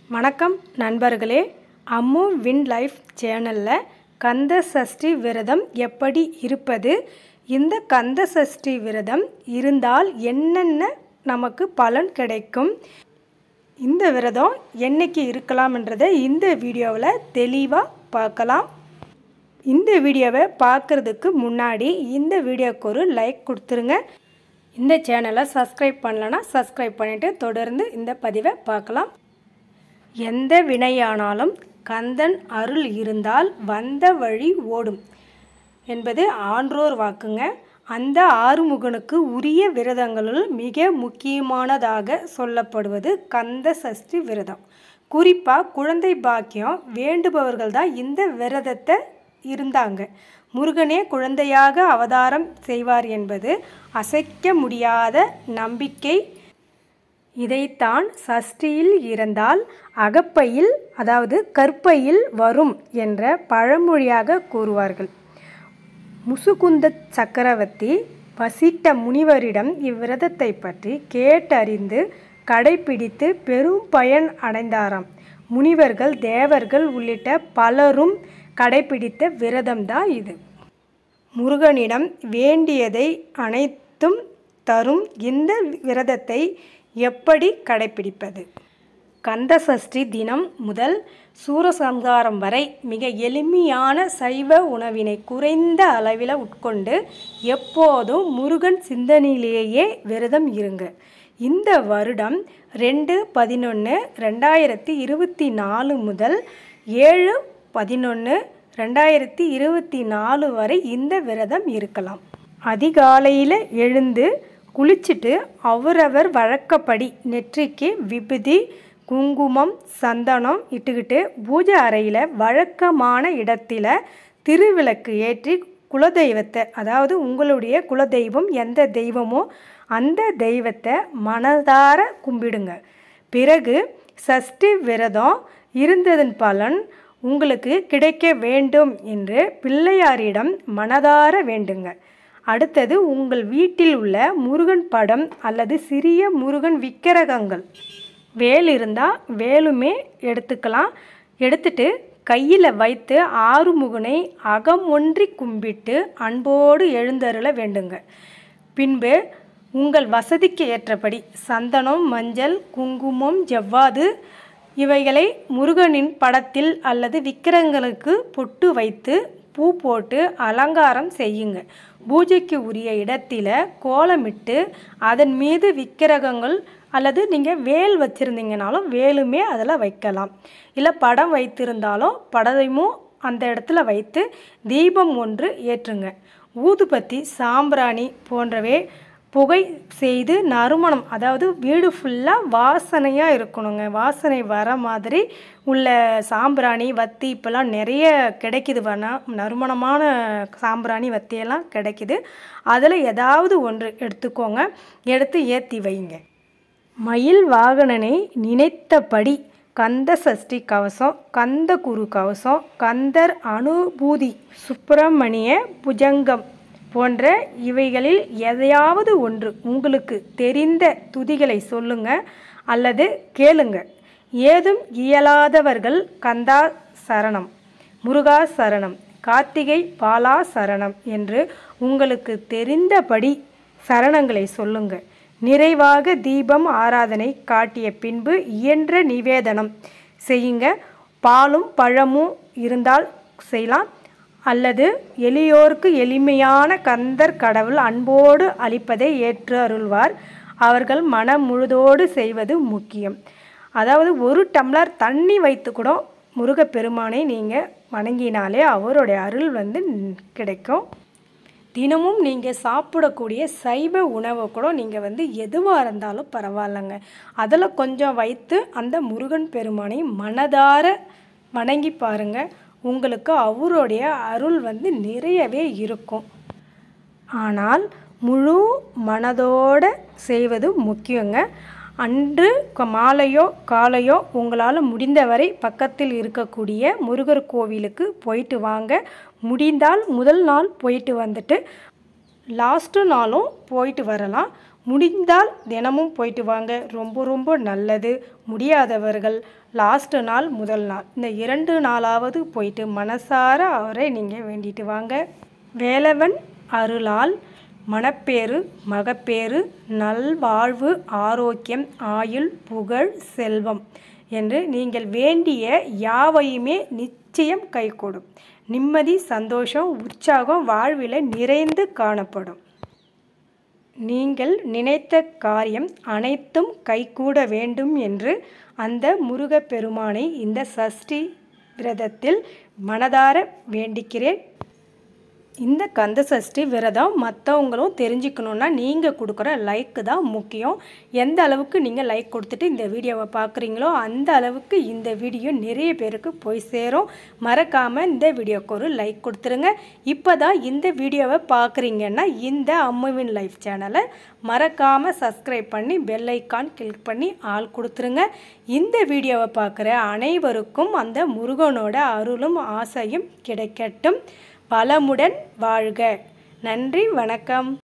வணக்கம் நண்பர்களே Ammu win life சேனலில் கந்த சஷ்டி விரதம் எப்படி இருப்பது இந்த கந்த சஷ்டி விரதம் இருந்தால் என்னென்ன நமக்கு பலன் கிடைக்கும் இந்த விரதம் என்னைக்கு இருக்கலாம்ன்றதை இந்த வீடியோவில் தெளிவாக பார்க்கலாம் இந்த வீடியோவை பார்க்குறதுக்கு முன்னாடி இந்த வீடியோக்கு ஒரு லைக் கொடுத்துருங்க இந்த சேனலை சப்ஸ்கிரைப் பண்ணலன்னா சப்ஸ்கிரைப் பண்ணிவிட்டு தொடர்ந்து இந்த பதிவை பார்க்கலாம் எந்த வினையானாலும் கந்தன் அருள் இருந்தால் வந்த வழி ஓடும் என்பது ஆன்றோர் வாக்குங்க அந்த ஆறுமுகனுக்கு உரிய விரதங்களுள் மிக முக்கியமானதாக சொல்லப்படுவது கந்த சஷ்டி விரதம் குறிப்பாக குழந்தை பாக்கியம் வேண்டுபவர்கள் தான் இந்த விரதத்தை இருந்தாங்க முருகனே குழந்தையாக அவதாரம் செய்வார் என்பது அசைக்க முடியாத நம்பிக்கை இதைத்தான் சஷ்டியில் இருந்தால் அகப்பையில் அதாவது கற்பையில் வரும் என்ற பழமொழியாக கூறுவார்கள் முசுகுந்த சக்கரவர்த்தி வசிட்ட முனிவரிடம் இவ்விரதத்தை பற்றி கேட்டறிந்து கடைபிடித்து பெரும் பயன் அடைந்தாராம் முனிவர்கள் தேவர்கள் உள்ளிட்ட பலரும் கடைபிடித்த விரதம்தான் இது முருகனிடம் வேண்டியதை அனைத்தும் தரும் இந்த விரதத்தை எப்படி கடைபிடிப்பது கந்த சஷ்டி தினம் முதல் சூரசம்ஹாரம் வரை மிக எளிமையான சைவ உணவினை குறைந்த அளவில் உட்கொண்டு எப்போதும் முருகன் சிந்தனையிலேயே விரதம் இருங்க இந்த வருடம் ரெண்டு பதினொன்று ரெண்டாயிரத்தி இருபத்தி நாலு முதல் ஏழு பதினொன்று ரெண்டாயிரத்தி இருபத்தி நாலு வரை இந்த விரதம் இருக்கலாம் அதிகாலையில் எழுந்து குளிச்சுட்டு அவரவர் வழக்கப்படி நெற்றிக்கு விபூதி குங்குமம் சந்தனம் இட்டுக்கிட்டு பூஜை அறையில் வழக்கமான இடத்துல திருவிளக்கு ஏற்றி குலதெய்வத்தை அதாவது உங்களுடைய குலதெய்வம் எந்த தெய்வமோ அந்த தெய்வத்தை மனதார கும்பிடுங்க பிறகு சஷ்டி விரதம் இருந்ததன் பலன் உங்களுக்கு கிடைக்க வேண்டும் என்று பிள்ளையாரிடம் மனதார வேண்டுங்க அடுத்தது உங்கள் வீட்டில் உள்ள முருகன் படம் அல்லது சிறிய முருகன் விக்கிரகங்கள் வேல் இருந்தால் வேலுமே எடுத்துக்கலாம் எடுத்துட்டு கையில் வைத்து ஆறுமுகனை அகம் ஒன்றி கும்பிட்டு அன்போடு எழுந்தருள வேண்டுங்க பின்பு உங்கள் வசதிக்கு ஏற்றபடி சந்தனம் மஞ்சள் குங்குமம் ஜவ்வாது இவைகளை முருகனின் படத்தில் அல்லது விக்கிரங்களுக்கு பொட்டு வைத்து பூ போட்டு அலங்காரம் செய்யுங்க பூஜைக்கு உரிய இடத்துல கோலமிட்டு அதன் மீது விக்கிரகங்கள் அல்லது நீங்கள் வேல் வச்சுருந்தீங்கனாலும் வேலுமே அதில் வைக்கலாம் இல்லை படம் வைத்திருந்தாலும் படத்தையும் அந்த இடத்துல வைத்து தீபம் ஒன்று ஏற்றுங்க ஊதுபத்தி சாம்பிராணி போன்றவை புகை செய்து நறுமணம் அதாவது வீடு ஃபுல்லாக வாசனையாக இருக்கணுங்க வாசனை வர மாதிரி உள்ள சாம்பிராணி வத்தி இப்போல்லாம் நிறைய கிடைக்குது வேணா நறுமணமான சாம்பிராணி வத்தியெல்லாம் கிடைக்குது அதில் ஏதாவது ஒன்று எடுத்துக்கோங்க எடுத்து ஏற்றி வைங்க மயில் வாகனனை நினைத்தபடி கந்த சஷ்டி கவசம் கந்த குரு கவசம் கந்தர் அனுபூதி சுப்பிரமணிய புஜங்கம் போன்ற இவைகளில் எதையாவது ஒன்று உங்களுக்கு தெரிந்த துதிகளை சொல்லுங்க அல்லது கேளுங்க ஏதும் இயலாதவர்கள் கந்தா சரணம் முருகா சரணம் கார்த்திகை பாலா சரணம் என்று உங்களுக்கு தெரிந்தபடி சரணங்களை சொல்லுங்க நிறைவாக தீபம் ஆராதனை காட்டிய பின்பு இயன்ற நிவேதனம் செய்யுங்க பாலும் பழமும் இருந்தால் செய்யலாம் அல்லது எளியோருக்கு எளிமையான கந்தர் கடவுள் அன்போடு அளிப்பதை ஏற்று அருள்வார் அவர்கள் மனம் முழுதோடு செய்வது முக்கியம் அதாவது ஒரு டம்ளர் தண்ணி வைத்து கூட முருகப்பெருமானை நீங்கள் வணங்கினாலே அவருடைய அருள் வந்து கிடைக்கும் தினமும் நீங்கள் சாப்பிடக்கூடிய சைவ உணவை கூட நீங்கள் வந்து எதுவாக இருந்தாலும் பரவாயில்லைங்க அதில் கொஞ்சம் வைத்து அந்த முருகன் பெருமானை மனதார வணங்கி பாருங்கள் உங்களுக்கு அவருடைய அருள் வந்து நிறையவே இருக்கும் ஆனால் முழு மனதோடு செய்வது முக்கியங்க அன்று மாலையோ காலையோ உங்களால் முடிந்தவரை பக்கத்தில் இருக்கக்கூடிய முருகர் கோவிலுக்கு போயிட்டு வாங்க முடிந்தால் முதல் நாள் போயிட்டு வந்துட்டு லாஸ்ட்டு நாளும் போயிட்டு வரலாம் முடிந்தால் தினமும் போயிட்டு வாங்க ரொம்ப ரொம்ப நல்லது முடியாதவர்கள் லாஸ்ட்டு நாள் முதல் நாள் இந்த இரண்டு நாளாவது போயிட்டு மனசார அவரை நீங்கள் வேண்டிட்டு வாங்க வேலவன் அருளால் மணப்பேறு மகப்பேறு நல்வாழ்வு ஆரோக்கியம் ஆயுள் புகழ் செல்வம் என்று நீங்கள் வேண்டிய யாவையுமே நிச்சயம் கைகூடும் நிம்மதி சந்தோஷம் உற்சாகம் வாழ்வில் நிறைந்து காணப்படும் நீங்கள் நினைத்த காரியம் அனைத்தும் கைகூட வேண்டும் என்று அந்த முருகப்பெருமானை இந்த சஷ்டி விரதத்தில் மனதார வேண்டிக்கிறேன் இந்த கந்த சஷ்டி விரதம் மற்றவங்களும் தெரிஞ்சுக்கணுன்னா நீங்கள் கொடுக்குற லைக்கு தான் முக்கியம் எந்த அளவுக்கு நீங்கள் லைக் கொடுத்துட்டு இந்த வீடியோவை பார்க்குறீங்களோ அந்த அளவுக்கு இந்த வீடியோ நிறைய பேருக்கு போய் சேரும் மறக்காமல் இந்த வீடியோக்கு ஒரு லைக் கொடுத்துருங்க இப்போ தான் இந்த வீடியோவை பார்க்குறீங்கன்னா இந்த அம்முவின் லைஃப் சேனலை மறக்காமல் சப்ஸ்கிரைப் பண்ணி பெல் ஐக்கான் கிளிக் பண்ணி ஆள் கொடுத்துருங்க இந்த வீடியோவை பார்க்குற அனைவருக்கும் அந்த முருகனோட அருளும் ஆசையும் கிடைக்கட்டும் வளமுடன் வாழ்க நன்றி வணக்கம்